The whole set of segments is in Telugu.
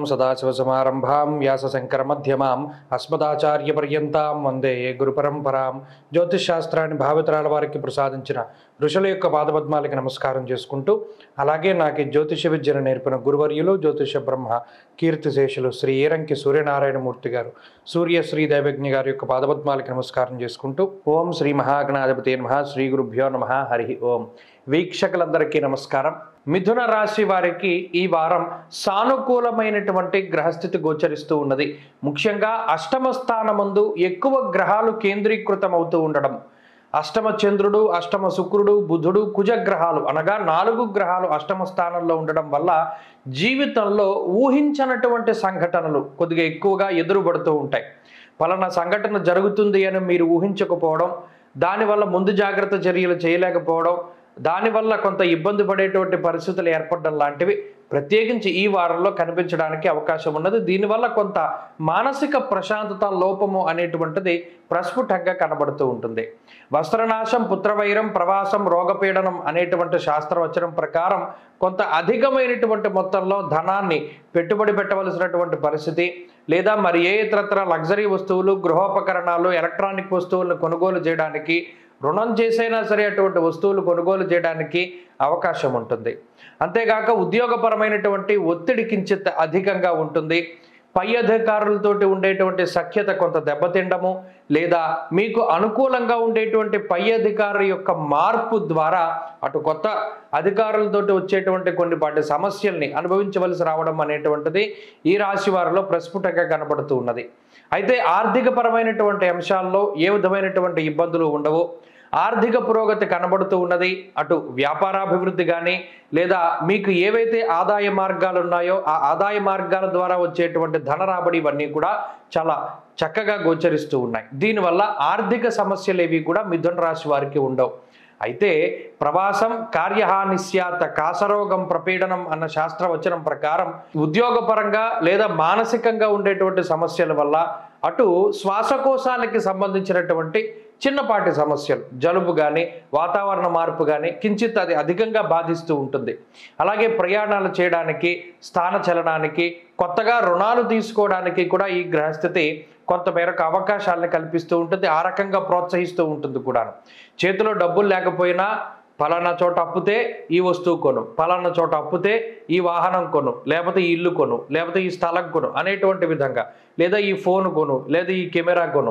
సదాశివసమారంభాం వ్యాసశంకరమధ్యమాం అస్మదాచార్యపర్యంతాం వందే గురుపరంపరాం జ్యోతిష్ శాస్త్రాన్ని భావితరాల వారికి ప్రసాదించిన ఋషుల యొక్క పాదపద్మాలకి నమస్కారం చేసుకుంటూ అలాగే నాకు ఈ జ్యోతిష విద్యను నేర్పిన గురువర్యులు జ్యోతిష బ్రహ్మ కీర్తిశేషులు శ్రీ ఏరంకి సూర్యనారాయణమూర్తి గారు సూర్య శ్రీ దైవజ్ఞ గారి యొక్క పాదపద్మాలకి నమస్కారం చేసుకుంటూ ఓం శ్రీ మహాగణాధిపతి నమ శ్రీ గురుభ్యో నమ హరి ఓం వీక్షకులందరికీ నమస్కారం మిథున రాశి వారికి ఈ వారం సానుకూలమైనటువంటి గ్రహస్థితి గోచరిస్తూ ఉన్నది ముఖ్యంగా అష్టమ స్థానమందు ఎక్కువ గ్రహాలు కేంద్రీకృతం అవుతూ ఉండడం అష్టమ చంద్రుడు అష్టమ శుక్రుడు బుధుడు కుజ గ్రహాలు అనగా నాలుగు గ్రహాలు అష్టమ స్థానంలో ఉండడం వల్ల జీవితంలో ఊహించనటువంటి సంఘటనలు కొద్దిగా ఎక్కువగా ఎదురుపడుతూ ఉంటాయి పలానా సంఘటన జరుగుతుంది అని మీరు ఊహించకపోవడం దానివల్ల ముందు జాగ్రత్త చర్యలు చేయలేకపోవడం దానివల్ల కొంత ఇబ్బంది పడేటువంటి పరిస్థితులు ఏర్పడడం లాంటివి ప్రత్యేకించి ఈ వారంలో కనిపించడానికి అవకాశం ఉన్నది దీనివల్ల కొంత మానసిక ప్రశాంతత లోపము అనేటువంటిది ప్రస్ఫుటంగా కనబడుతూ ఉంటుంది వస్త్రనాశం పుత్రవైరం ప్రవాసం రోగపీడనం అనేటువంటి శాస్త్రవచనం ప్రకారం కొంత అధికమైనటువంటి మొత్తంలో ధనాన్ని పెట్టుబడి పెట్టవలసినటువంటి పరిస్థితి లేదా మరి ఏ ఇతరత్ర లగ్జరీ వస్తువులు గృహోపకరణాలు ఎలక్ట్రానిక్ వస్తువులను కొనుగోలు చేయడానికి రుణం చేసైనా సరే అటువంటి వస్తువులు కొనుగోలు చేయడానికి అవకాశం ఉంటుంది అంతేగాక ఉద్యోగపరమైనటువంటి ఒత్తిడి కించిత్ అధికంగా ఉంటుంది పై అధికారులతోటి ఉండేటువంటి సఖ్యత కొంత దెబ్బతిండము లేదా మీకు అనుకూలంగా ఉండేటువంటి పై అధికారి యొక్క మార్పు ద్వారా అటు కొత్త అధికారులతోటి వచ్చేటువంటి కొన్ని పాటి సమస్యల్ని అనుభవించవలసి రావడం అనేటువంటిది ఈ రాశి వారిలో ప్రస్ఫుటంగా కనబడుతూ ఉన్నది అయితే ఆర్థిక పరమైనటువంటి అంశాల్లో ఏ విధమైనటువంటి ఇబ్బందులు ఉండవు ఆర్థిక పురోగతి కనబడుతూ ఉన్నది అటు వ్యాపారాభివృద్ధి కానీ లేదా మీకు ఏవైతే ఆదాయ మార్గాలు ఉన్నాయో ఆ ఆదాయ మార్గాల ద్వారా వచ్చేటువంటి ధన రాబడి ఇవన్నీ కూడా చాలా చక్కగా గోచరిస్తూ ఉన్నాయి దీనివల్ల ఆర్థిక సమస్యలు ఏవి కూడా మిథున రాశి వారికి ఉండవు అయితే ప్రవాసం కార్యహాని స్యాత కాసరోగం ప్రపీడనం అన్న శాస్త్రవచనం ప్రకారం ఉద్యోగపరంగా లేదా మానసికంగా ఉండేటువంటి సమస్యల వల్ల అటు శ్వాసకోశాలకి సంబంధించినటువంటి చిన్నపాటి సమస్యలు జలుబు కానీ వాతావరణ మార్పు కానీ కించిత్ అది అధికంగా బాధిస్తూ ఉంటుంది అలాగే ప్రయాణాలు చేయడానికి స్థాన చలనానికి కొత్తగా రుణాలు తీసుకోవడానికి కూడా ఈ గ్రహస్థితి కొంతమేరకు అవకాశాలను కల్పిస్తూ ఉంటుంది ఆ రకంగా ప్రోత్సహిస్తూ ఉంటుంది కూడా చేతిలో డబ్బులు లేకపోయినా పలానా చోట అప్పుతే ఈ వస్తువు కొను పలానా చోట అప్పుతే ఈ వాహనం కొను లేకపోతే ఈ ఇల్లు కొను లేకపోతే ఈ స్థలం కొను అనేటువంటి విధంగా లేదా ఈ ఫోన్ కొను లేదా ఈ కెమెరా కొను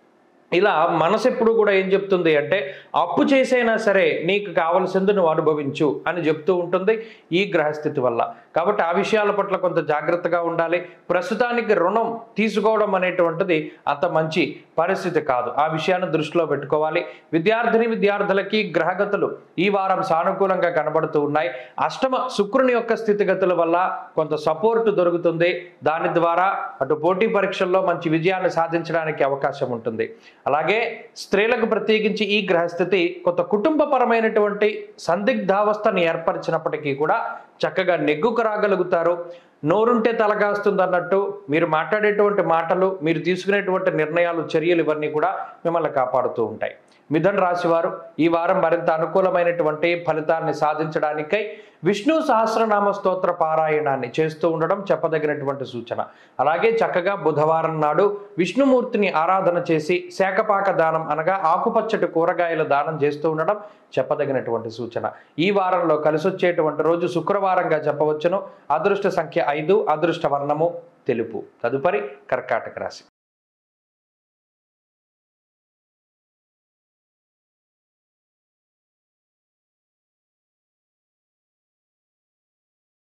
ఇలా మనసు ఎప్పుడు కూడా ఏం చెప్తుంది అంటే అప్పు చేసైనా సరే నీకు కావలసింది నువ్వు అనుభవించు అని చెప్తూ ఉంటుంది ఈ గ్రహస్థితి వల్ల కాబట్టి ఆ విషయాల పట్ల కొంత జాగ్రత్తగా ఉండాలి ప్రస్తుతానికి రుణం తీసుకోవడం అనేటువంటిది అంత మంచి పరిస్థితి కాదు ఆ విషయాన్ని దృష్టిలో పెట్టుకోవాలి విద్యార్థిని విద్యార్థులకి గ్రహగతులు ఈ వారం సానుకూలంగా కనబడుతూ ఉన్నాయి అష్టమ శుక్రుని యొక్క స్థితిగతుల వల్ల కొంత సపోర్ట్ దొరుకుతుంది దాని ద్వారా అటు పోటీ పరీక్షల్లో మంచి విజయాన్ని సాధించడానికి అవకాశం ఉంటుంది అలాగే స్త్రీలకు ప్రత్యేకించి ఈ గ్రహస్థితి కొంత కుటుంబపరమైనటువంటి సందిగ్ధావస్థను ఏర్పరిచినప్పటికీ కూడా చక్కగా నెగ్గుకు రాగలుగుతారు నోరుంటే తలగాస్తుంది అన్నట్టు మీరు మాట్లాడేటువంటి మాటలు మీరు తీసుకునేటువంటి నిర్ణయాలు చర్యలు ఇవన్నీ కూడా మిమ్మల్ని కాపాడుతూ ఉంటాయి మిథున్ రాశి వారు ఈ వారం మరింత అనుకూలమైనటువంటి ఫలితాన్ని సాధించడానికై విష్ణు సహస్రనామ స్తోత్ర పారాయణాన్ని చేస్తూ ఉండడం చెప్పదగినటువంటి సూచన అలాగే చక్కగా బుధవారం నాడు విష్ణుమూర్తిని ఆరాధన చేసి శాఖపాక దానం అనగా ఆకుపచ్చటి కూరగాయల దానం చేస్తూ ఉండడం చెప్పదగినటువంటి సూచన ఈ వారంలో కలిసొచ్చేటువంటి రోజు శుక్రవారంగా చెప్పవచ్చును అదృష్ట సంఖ్య ఐదు అదృష్ట వర్ణము తెలుపు తదుపరి కర్కాటక రాశి